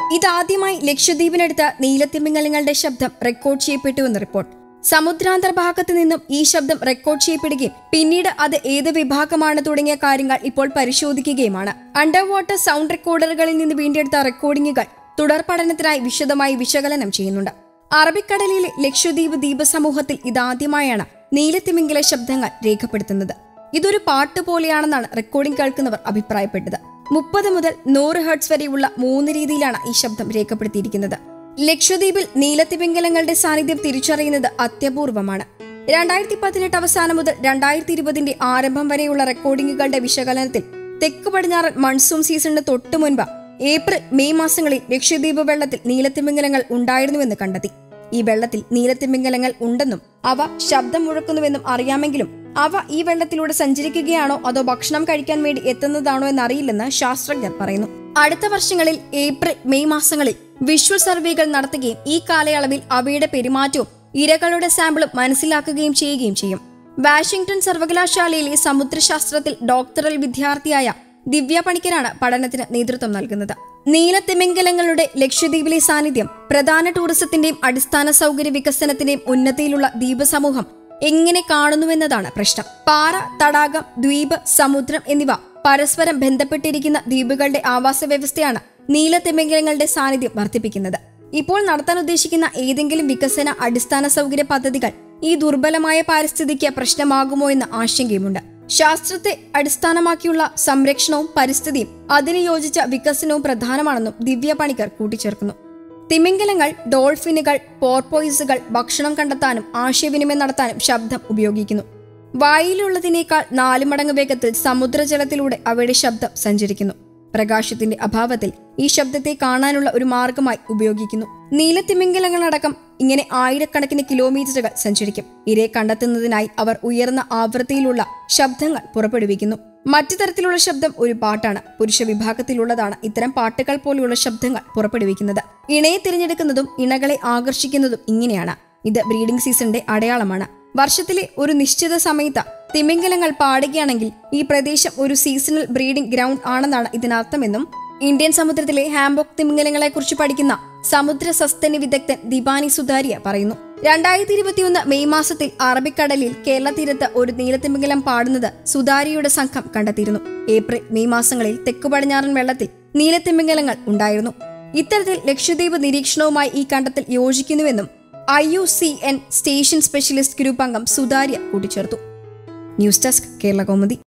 ഇതാദ്യമായി ലക്ഷദ്വീപിനടുത്ത് നീലത്തിമിംഗലങ്ങളുടെ ശബ്ദം record ചെയ്യപ്പെട്ടുവെന്ന് report സമുദ്രാന്തർഭാഗത്ത് നിന്നും ഈ ശബ്ദം റെക്കോർഡ് ചെയ്യപ്പെടുകയും പിന്നീട് അത് ഏത് വിഭാഗമാണ് തുടങ്ങിയ കാര്യങ്ങൾ ഇപ്പോൾ പരിശോധിക്കുകയുമാണ് അണ്ടർ വാട്ടർ സൗണ്ട് റെക്കോർഡറുകളിൽ നിന്ന് വീണ്ടെടുത്ത റെക്കോർഡിംഗുകൾ തുടർ പഠനത്തിനായി വിശദമായി വിശകലനം ചെയ്യുന്നുണ്ട് അറബിക്കടലിലെ ലക്ഷദ്വീപ് ദ്വീപസമൂഹത്തിൽ ഇതാദ്യമായാണ് നീലത്തിമിംഗല ശബ്ദങ്ങൾ രേഖപ്പെടുത്തുന്നത് ഇതൊരു പാട്ട് പോലെയാണെന്നാണ് റെക്കോർഡിംഗ് കേൾക്കുന്നവർ അഭിപ്രായപ്പെട്ടത് മുപ്പത് മുതൽ നൂറ് ഹെർട്സ് വരെയുള്ള മൂന്ന് രീതിയിലാണ് ഈ ശബ്ദം രേഖപ്പെടുത്തിയിരിക്കുന്നത് ലക്ഷദ്വീപിൽ നീലത്തിമിംഗലങ്ങളുടെ സാന്നിധ്യം തിരിച്ചറിയുന്നത് അത്യപൂർവമാണ് രണ്ടായിരത്തി പതിനെട്ട് അവസാനം മുതൽ രണ്ടായിരത്തി ഇരുപതിന്റെ ആരംഭം വരെയുള്ള റെക്കോർഡിംഗുകളുടെ വിശകലനത്തിൽ തെക്ക് പടിഞ്ഞാറൻ മൺസൂൺ സീസണിന് തൊട്ടു മുൻപ് ഏപ്രിൽ മെയ് മാസങ്ങളിൽ ലക്ഷദ്വീപ് വെള്ളത്തിൽ നീലത്തിമിംഗലങ്ങൾ ഉണ്ടായിരുന്നുവെന്ന് കണ്ടെത്തി ഈ വെള്ളത്തിൽ നീലത്തിമിംഗലങ്ങൾ ഉണ്ടെന്നും അവ ശബ്ദം മുഴക്കുന്നുവെന്നും അറിയാമെങ്കിലും അവ ഈ വെള്ളത്തിലൂടെ സഞ്ചരിക്കുകയാണോ അതോ ഭക്ഷണം കഴിക്കാൻ വേണ്ടി എത്തുന്നതാണോ എന്നറിയില്ലെന്ന് ശാസ്ത്രജ്ഞർ പറയുന്നു അടുത്ത വർഷങ്ങളിൽ ഏപ്രിൽ മെയ് മാസങ്ങളിൽ വിഷ്വൽ സർവേകൾ നടത്തുകയും ഈ കാലയളവിൽ അവയുടെ പെരുമാറ്റവും ഇരകളുടെ സാമ്പിളും മനസ്സിലാക്കുകയും ചെയ്യുകയും ചെയ്യും വാഷിംഗ്ടൺ സർവകലാശാലയിലെ സമുദ്രശാസ്ത്രത്തിൽ ഡോക്ടറൽ വിദ്യാർത്ഥിയായ ദിവ്യ പണിക്കരാണ് പഠനത്തിന് നേതൃത്വം നൽകുന്നത് നീലത്തിമിംഗലങ്ങളുടെ ലക്ഷദ്വീപിലെ സാന്നിധ്യം പ്രധാന ടൂറിസത്തിന്റെയും അടിസ്ഥാന സൗകര്യ വികസനത്തിന്റെയും ഉന്നതിയിലുള്ള ദ്വീപ് സമൂഹം എങ്ങനെ കാണുന്നുവെന്നതാണ് പ്രശ്നം പാറ തടാകം ദ്വീപ് സമുദ്രം എന്നിവ പരസ്പരം ബന്ധപ്പെട്ടിരിക്കുന്ന ദ്വീപുകളുടെ ആവാസ വ്യവസ്ഥയാണ് നീലത്തിമിംഗലങ്ങളുടെ സാന്നിധ്യം വർദ്ധിപ്പിക്കുന്നത് ഇപ്പോൾ നടത്താൻ ഉദ്ദേശിക്കുന്ന ഏതെങ്കിലും വികസന അടിസ്ഥാന സൗകര്യ പദ്ധതികൾ ഈ ദുർബലമായ പാരിസ്ഥിതിക്ക് പ്രശ്നമാകുമോ എന്ന ആശങ്കയുമുണ്ട് ശാസ്ത്രത്തെ അടിസ്ഥാനമാക്കിയുള്ള സംരക്ഷണവും പരിസ്ഥിതിയും അതിന് യോജിച്ച വികസനവും പ്രധാനമാണെന്നും ദിവ്യ പണിക്കർ കൂട്ടിച്ചേർക്കുന്നു തിമിംഗലങ്ങൾ ഡോൾഫിനുകൾ പോർപോയിസുകൾ ഭക്ഷണം കണ്ടെത്താനും ആശയവിനിമയം നടത്താനും ശബ്ദം ഉപയോഗിക്കുന്നു വായിലുള്ളതിനേക്കാൾ നാല് മടങ്ങ് വേഗത്തിൽ സമുദ്രജലത്തിലൂടെ അവയുടെ ശബ്ദം സഞ്ചരിക്കുന്നു പ്രകാശത്തിന്റെ അഭാവത്തിൽ ഈ ശബ്ദത്തെ കാണാനുള്ള ഒരു മാർഗമായി ഉപയോഗിക്കുന്നു നീലത്തിമിംഗലങ്ങളടക്കം ഇങ്ങനെ ആയിരക്കണക്കിന് കിലോമീറ്ററുകൾ സഞ്ചരിക്കും ഇരയെ കണ്ടെത്തുന്നതിനായി അവർ ഉയർന്ന ആവൃത്തിയിലുള്ള ശബ്ദങ്ങൾ പുറപ്പെടുവിക്കുന്നു മറ്റു തരത്തിലുള്ള ശബ്ദം ഒരു പാട്ടാണ് പുരുഷ വിഭാഗത്തിലുള്ളതാണ് ഇത്തരം പാട്ടുകൾ പോലെയുള്ള ശബ്ദങ്ങൾ പുറപ്പെടുവിക്കുന്നത് ഇണയെ തിരഞ്ഞെടുക്കുന്നതും ഇണകളെ ആകർഷിക്കുന്നതും ഇങ്ങനെയാണ് ഇത് ബ്രീഡിംഗ് സീസണിന്റെ അടയാളമാണ് വർഷത്തിലെ ഒരു നിശ്ചിത സമയത്ത് തിമിംഗലങ്ങൾ പാടുകയാണെങ്കിൽ ഈ പ്രദേശം ഒരു സീസണൽ ബ്രീഡിംഗ് ഗ്രൗണ്ട് ആണെന്നാണ് ഇതിനർത്ഥമെന്നും ഇന്ത്യൻ സമുദ്രത്തിലെ ഹാംബോക്ക് തിമിംഗലങ്ങളെ കുറിച്ച് പഠിക്കുന്ന സമുദ്ര സസ്തന്യ വിദഗ്ധൻ ദിബാനി സുതാരിയ പറയുന്നു രണ്ടായിരത്തി ഇരുപത്തിയൊന്ന് മെയ് മാസത്തിൽ അറബിക്കടലിൽ കേരള തീരത്ത് ഒരു നീലത്തിമിംഗലം പാടുന്നത് സുതാരിയുടെ സംഘം കണ്ടെത്തിയിരുന്നു ഏപ്രിൽ മെയ് മാസങ്ങളിൽ തെക്കു പടിഞ്ഞാറൻ വെള്ളത്തിൽ നീലത്തിമിംഗലങ്ങൾ ഉണ്ടായിരുന്നു ഇത്തരത്തിൽ ലക്ഷദ്വീപ് നിരീക്ഷണവുമായി ഈ കണ്ടെത്തൽ യോജിക്കുന്നുവെന്നും I U C N station specialist group അംഗം സുതാര്യ കൂട്ടിച്ചേർത്തു ന്യൂസ് ഡെസ്ക് കേരള കൗമുദി